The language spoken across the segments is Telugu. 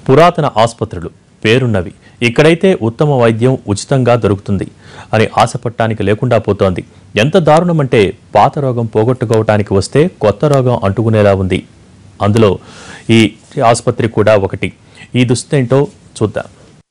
పురాతన ఆసుపత్రులు పేరున్నవి ఇక్కడైతే ఉత్తమ వైద్యం ఉచితంగా దొరుకుతుంది అని ఆశపడటానికి లేకుండా పోతోంది ఎంత దారుణమంటే పాత రోగం పోగొట్టుకోవటానికి వస్తే కొత్త రోగం అంటుకునేలా ఉంది అందులో ఈ ఆసుపత్రి కూడా ఒకటి ఈ దుస్తేంటో చూద్దాం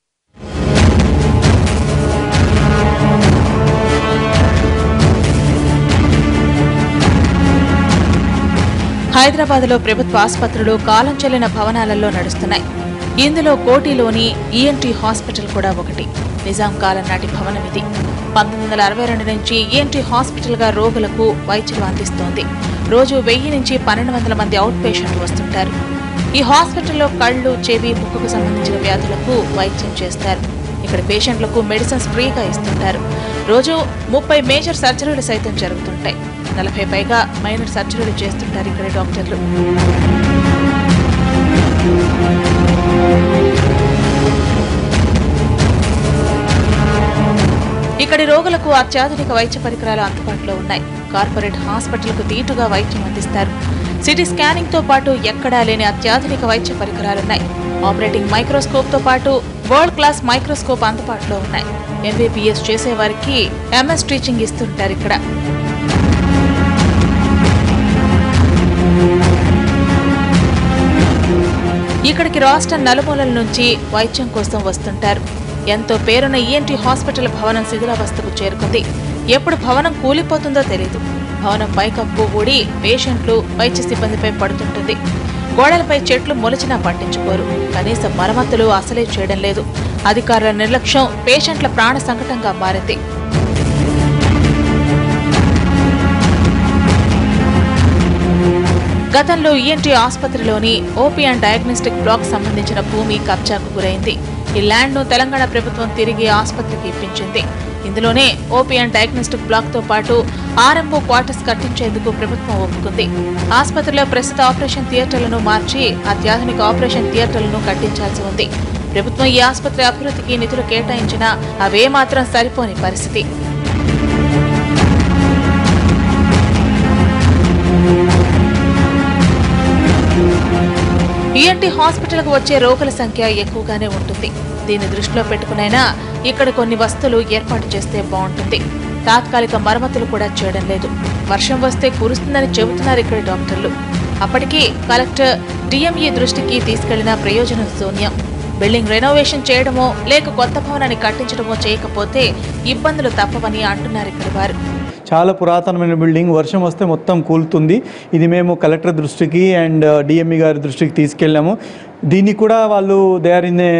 హైదరాబాద్లో ప్రభుత్వ ఆసుపత్రులు కాలం చెల్లిన భవనాలలో నడుస్తున్నాయి ఇందులో కోటిలోని ఈఎన్టీ హాస్పిటల్ కూడా ఒకటి నిజాం కాలం నాటి భవనం ఇది పంతొమ్మిది వందల అరవై రెండు నుంచి ఈఎన్టీ హాస్పిటల్గా రోగులకు వైద్యులు అందిస్తోంది రోజు వెయ్యి నుంచి పన్నెండు వందల మంది అవుట్ పేషెంట్లు వస్తుంటారు ఈ హాస్పిటల్లో కళ్ళు చెవి ముక్కుకు సంబంధించిన వ్యాధులకు వైద్యం చేస్తారు ఇక్కడ పేషెంట్లకు మెడిసిన్స్ ఫ్రీగా ఇస్తుంటారు రోజు ముప్పై మేజర్ సర్జరీలు సైతం జరుగుతుంటాయి నలభై పైగా మైనర్ సర్జరీలు చేస్తుంటారు ఇక్కడ డాక్టర్లు ఇక్కడి రోగులకు అత్యాధునిక వైద్య పరికరాలు అందుబాటులో ఉన్నాయి కార్పొరేట్ హాస్పిటల్కు దీటుగా వైద్యం అందిస్తారు సిటీ స్కానింగ్ తో పాటు ఎక్కడా లేని అత్యాధునిక వైద్య పరికరాలున్నాయి ఆపరేటింగ్ మైక్రోస్కోప్ తో పాటు వరల్డ్ క్లాస్ మైక్రోస్కోప్ అందుబాటులో ఉన్నాయి ఎంబీబీఎస్ చేసే వారికి ఎంఎస్ టీచింగ్ ఇస్తుంటారు ఇక్కడ ఇక్కడికి రాష్ట్రం నలుమూలల నుంచి వైద్యం కోసం వస్తుంటారు ఎంతో పేరున్న ఈఎన్టీ హాస్పిటల్ భవనం శిథిలావస్థకు చేరుకుంది ఎప్పుడు భవనం కూలిపోతుందో తెలియదు భవనం పైకప్పు ఊడి పేషెంట్లు వైద్య సిబ్బందిపై పడుతుంటుంది గోడలపై చెట్లు మొలిచినా పట్టించుకోరు కనీస మరమ్మతులు అసలే చేయడం లేదు అధికారుల నిర్లక్ష్యం పేషెంట్ల ప్రాణ సంకటంగా మారింది గతంలో ఈఎన్టీ ఆసుపత్రిలోని ఓపీ అండ్ డయాగ్నోస్టిక్ బ్లాక్ సంబంధించిన భూమి కబ్జాకు గురైంది ఈ ల్యాండ్ ను తెలంగాణ ప్రభుత్వం తిరిగి ఆసుపత్రికి ఇప్పించింది ఇందులోనే ఓపీ అండ్ డయాగ్నోస్టిక్ బ్లాక్ తో పాటు ఆర్ఎంఓ క్వార్టర్స్ కట్టించేందుకు ప్రభుత్వం ఒప్పుకుంది ఆసుపత్రిలో ప్రస్తుత ఆపరేషన్ థియేటర్లను మార్చి అత్యాధునిక ఆపరేషన్ థియేటర్లను కట్టించాల్సి ఉంది ప్రభుత్వం ఈ ఆసుపత్రి అభివృద్ధికి నిధులు కేటాయించినా అవే మాత్రం సరిపోని పరిస్థితి ఈఎన్టీ హాస్పిటల్కు వచ్చే రోగుల సంఖ్య ఎక్కువగానే ఉంటుంది దీన్ని దృష్టిలో పెట్టుకునైనా ఇక్కడ కొన్ని వస్తువులు ఏర్పాటు చేస్తే బాగుంటుంది తాత్కాలిక మరమ్మతులు కూడా చేయడం లేదు వర్షం వస్తే కురుస్తుందని చెబుతున్నారు ఇక్కడ డాక్టర్లు అప్పటికీ కలెక్టర్ డిఎంఈ దృష్టికి తీసుకెళ్లిన ప్రయోజనం శూన్యం బిల్డింగ్ రెనోవేషన్ చేయడమో లేక కొత్త భవనాన్ని కట్టించడమో చేయకపోతే ఇబ్బందులు తప్పవని అంటున్నారు ఇక్కడ వారు చాలా పురాతనమైన బిల్డింగ్ వర్షం వస్తే మొత్తం కూలుతుంది ఇది మేము కలెక్టర్ దృష్టికి అండ్ డిఎంఈ గారి దృష్టికి తీసుకెళ్ళాము దీన్ని కూడా వాళ్ళు they are in a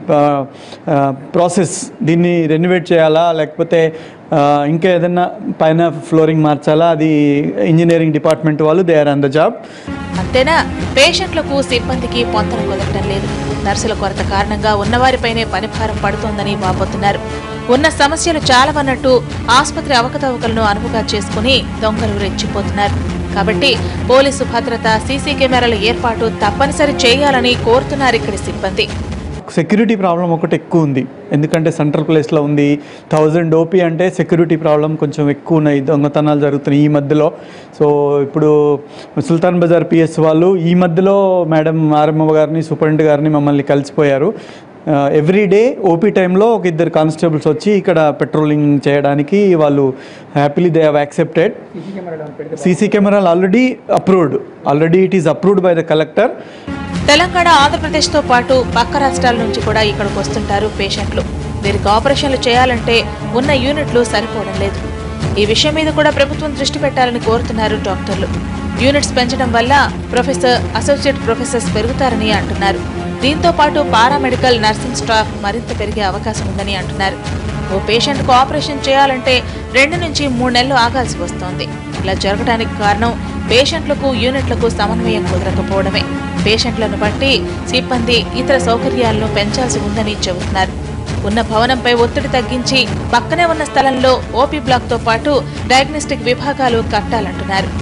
process దీన్ని రెనోవేట్ చేయాలా లేకపోతే ఆ, ఇంకా ఏదైనా పైన ఫ్లోరింగ్ మార్చాలా అది ఇంజనీరింగ్ డిపార్ట్మెంట్ వాళ్ళు they are on the job అంతేనా పేషెంట్లకు సిబ్బందికి పొంతన కుదరటం లేదు నర్సుల కొరత కారణంగా ఉన్నవారిపైనే పనిభారం పడుతోందని వాపోతున్నారు ఉన్న సమస్యలు చాలవన్నట్టు ఆసుపత్రి అవకతవకలను అనువుగా చేసుకుని దొంగలు రెచ్చిపోతున్నారు కాబట్టి పోలీసు భద్రత సీసీ కెమెరాల ఏర్పాటు తప్పనిసరి చేయాలని కోరుతున్నారు ఇక్కడి సిబ్బంది సెక్యూరిటీ ప్రాబ్లం ఒకటి ఎక్కువ ఉంది ఎందుకంటే సెంట్రల్ ప్లేస్లో ఉంది థౌజండ్ ఓపీ అంటే సెక్యూరిటీ ప్రాబ్లం కొంచెం ఎక్కువ ఉన్నాయి దొంగతనాలు జరుగుతున్నాయి ఈ మధ్యలో సో ఇప్పుడు సుల్తాన్ బజార్ పిఎస్ వాళ్ళు ఈ మధ్యలో మేడం ఆర్ఎంఓ గారిని సూపరింటెండెంట్ గారిని మమ్మల్ని కలిసిపోయారు ఎవ్రీ డే ఓపీ టైంలో ఒక ఇద్దరు కానిస్టేబుల్స్ వచ్చి ఇక్కడ పెట్రోలింగ్ చేయడానికి వాళ్ళు happily they have accepted CC కెమెరాలు already approved already it is approved by the collector Telangana Andhra Pradesh తో పాటు పక్క రాష్ట్రాల నుంచి కూడా ఇక్కడికి వస్తుంటారు పేషెంట్లు వీరికి ఆపరేషన్లు చేయాలంటే ఉన్న యూనిట్లు సరిపోవడం లేదు ఈ విషయం మీద కూడా ప్రభుత్వం దృష్టి పెట్టాలని కోరుతున్నారు డాక్టర్లు యూనిట్స్ పెంచడం వల్ల ప్రొఫెసర్ అసోసియేట్ ప్రొఫెసర్స్ పెరుగుతారని అంటున్నారు దీంతో పాటు పారామెడికల్ నర్సింగ్ స్టాఫ్ మరింత పెరిగే అవకాశం ఉందని అంటున్నారు ఓ పేషెంట్కు ఆపరేషన్ చేయాలంటే రెండు నుంచి మూడు నెలలు ఆగాల్సి వస్తోంది ఇలా జరగడానికి కారణం పేషెంట్లకు యూనిట్లకు సమన్వయం కుదరకపోవడమే పేషెంట్లను బట్టి సిబ్బంది ఇతర సౌకర్యాలను పెంచాల్సి ఉందని చెబుతున్నారు ఉన్న భవనంపై ఒత్తిడి తగ్గించి పక్కనే ఉన్న స్థలంలో ఓపీ బ్లాక్ తో పాటు డయాగ్నోస్టిక్ విభాగాలు కట్టాలంటున్నారు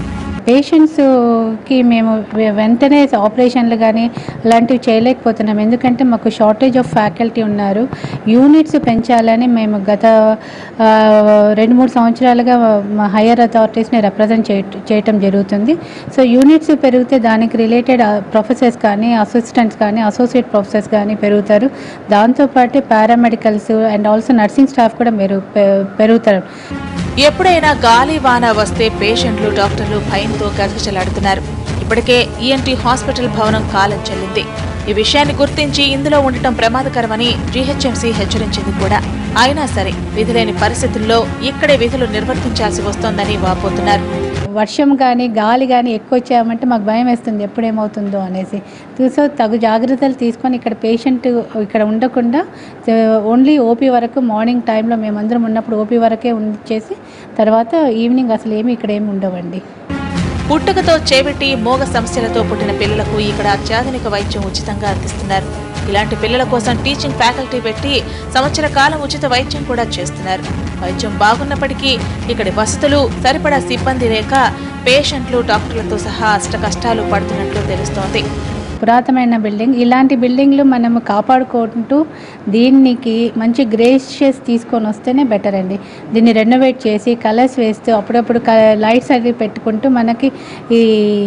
పేషెంట్స్కి మేము వె- వెంటనే ఆపరేషన్లు కానీ అలాంటివి చేయలేకపోతున్నాం ఎందుకంటే మాకు షార్టేజ్ ఆఫ్ ఫ్యాకల్టీ ఉన్నారు యూనిట్స్ పెంచాలని మేము గత ఆ, రెండు మూడు సంవత్సరాలుగా మా హయ్యర్ అథారిటీస్ని రిప్రజెంట్ చేయ చేయటం జరుగుతుంది సో యూనిట్స్ పెరిగితే దానికి రిలేటెడ్ ప్రొఫెసర్స్ కానీ అసిస్టెంట్స్ కానీ అసోసియేట్ ప్రొఫెసర్స్ కానీ పెరుగుతారు దాంతోపాటు paramedicals and also nursing staff కూడా మెరుగు పె- పెరుగుతారు ఎప్పుడైనా గాలి వాన వస్తే పేషెంట్లు డాక్టర్లు భయంతో గజగజలాడుతున్నారు ఇప్పటికే ఈఎన్టీ హాస్పిటల్ భవనం కాలం చెల్లింది ఈ విషయాన్ని గుర్తించి ఇందులో ఉండటం ప్రమాదకరమని జీహెచ్ఎంసీ హెచ్చరించింది కూడా అయినా సరే విధులేని పరిస్థితుల్లో ఇక్కడే విధులు నిర్వర్తించాల్సి వస్తోందని వాపోతున్నారు వర్షం కానీ గాలి కానీ ఎక్కువ వచ్చామంటే మాకు భయం వేస్తుంది ఎప్పుడేమవుతుందో అనేసి సో తగు జాగ్రత్తలు తీసుకొని ఇక్కడ పేషెంట్ ఇక్కడ ఉండకుండా ఓన్లీ ఓపీ వరకు మార్నింగ్ టైంలో మేమందరం ఉన్నప్పుడు ఓపీ వరకే ఉంచేసి తర్వాత ఈవినింగ్ అసలు ఏమి ఇక్కడ ఏమి ఉండవండి పుట్టుకతో చేపెట్టి మోగ సమస్యలతో పుట్టిన పిల్లలకు ఇక్కడ అత్యాధునిక వైద్యం ఉచితంగా అందిస్తున్నారు ఇలాంటి పిల్లల కోసం టీచింగ్ ఫ్యాకల్టీ పెట్టి సంవత్సర కాలం ఉచిత వైద్యం కూడా చేస్తున్నారు వైద్యం బాగున్నప్పటికీ ఇక్కడి వసతులు సరిపడా సిబ్బంది లేక పేషెంట్లు డాక్టర్లతో సహా అష్ట కష్టాలు పడుతున్నట్లు తెలుస్తోంది పురాతనమైన బిల్డింగ్ ఇలాంటి బిల్డింగ్లు మనము కాపాడుకుంటూ దీనికి మంచి గ్రేషియస్ తీసుకొని వస్తేనే బెటర్ అండి దీన్ని రెనోవేట్ చేసి కలర్స్ వేస్తూ అప్పుడప్పుడు లైట్స్ అవి పెట్టుకుంటూ మనకి ఈ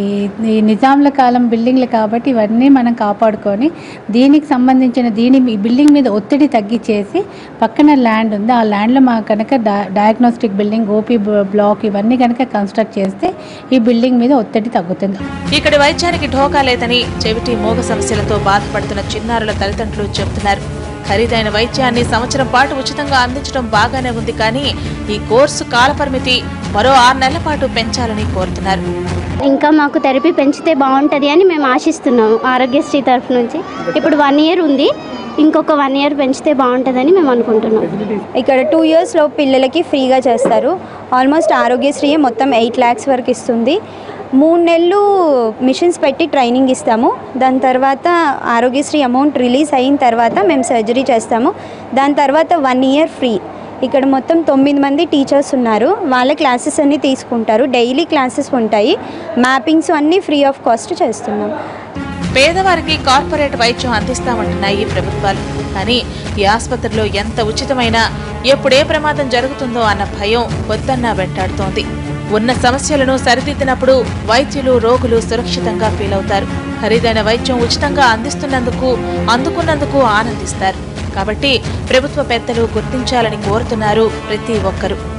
ఈ నిజాంల కాలం బిల్డింగ్లు కాబట్టి ఇవన్నీ మనం కాపాడుకొని దీనికి సంబంధించిన దీని ఈ బిల్డింగ్ మీద ఒత్తిడి తగ్గించేసి పక్కన ల్యాండ్ ఉంది ఆ ల్యాండ్లో మా కనుక డయాగ్నోస్టిక్ బిల్డింగ్ ఓపీ బ్లాక్ ఇవన్నీ కనుక కన్స్ట్రక్ట్ చేస్తే ఈ బిల్డింగ్ మీద ఒత్తిడి తగ్గుతుంది ఇక్కడి వైద్యానికి ఢోకా లేదని చెవిటి మోగ సమస్యలతో బాధపడుతున్న చిన్నారుల తల్లిదండ్రులు చెబుతున్నారు ఖరీదైన వైద్యాన్ని సంవత్సరం పాటు ఉచితంగా అందించడం బాగానే ఉంది కానీ ఈ కోర్సు కాలపరిమితి మరో ఆరు నెలల పాటు పెంచాలని కోరుతున్నారు ఇంకా మాకు థెరపీ పెంచితే బాగుంటుంది అని మేము ఆశిస్తున్నాము ఆరోగ్యశ్రీ తరఫు నుంచి ఇప్పుడు వన్ ఇయర్ ఉంది ఇంకొక వన్ ఇయర్ పెంచితే బాగుంటుందని మేము అనుకుంటున్నాం ఇక్కడ టూ ఇయర్స్లో పిల్లలకి ఫ్రీగా చేస్తారు ఆల్మోస్ట్ ఆరోగ్యశ్రీ మొత్తం ఎయిట్ ల్యాక్స్ వరకు ఇస్తుంది మూడు నెలలు మిషన్స్ పెట్టి ట్రైనింగ్ ఇస్తాము దాని తర్వాత ఆరోగ్యశ్రీ అమౌంట్ రిలీజ్ అయిన తర్వాత మేము సర్జరీ చేస్తాము దాని తర్వాత వన్ ఇయర్ ఫ్రీ ఇక్కడ మొత్తం తొమ్మిది మంది టీచర్స్ ఉన్నారు వాళ్ళ క్లాసెస్ అన్నీ తీసుకుంటారు డైలీ క్లాసెస్ ఉంటాయి మ్యాపింగ్స్ అన్నీ ఫ్రీ ఆఫ్ కాస్ట్ చేస్తున్నాం పేదవారికి కార్పొరేట్ వైద్యం అందిస్తామంటున్నాయి ఈ ప్రభుత్వాలు కానీ ఈ ఆసుపత్రిలో ఎంత ఉచితమైనా ఎప్పుడే ప్రమాదం జరుగుతుందో అన్న భయం వద్దన్నా వెంటాడుతోంది ఉన్న సమస్యలను సరిదిద్దినప్పుడు వైద్యులు రోగులు సురక్షితంగా ఫీల్ అవుతారు ఖరీదైన వైద్యం ఉచితంగా అందిస్తున్నందుకు అందుకున్నందుకు ఆనందిస్తారు కాబట్టి ప్రభుత్వ పెద్దలు గుర్తించాలని కోరుతున్నారు ప్రతి ఒక్కరూ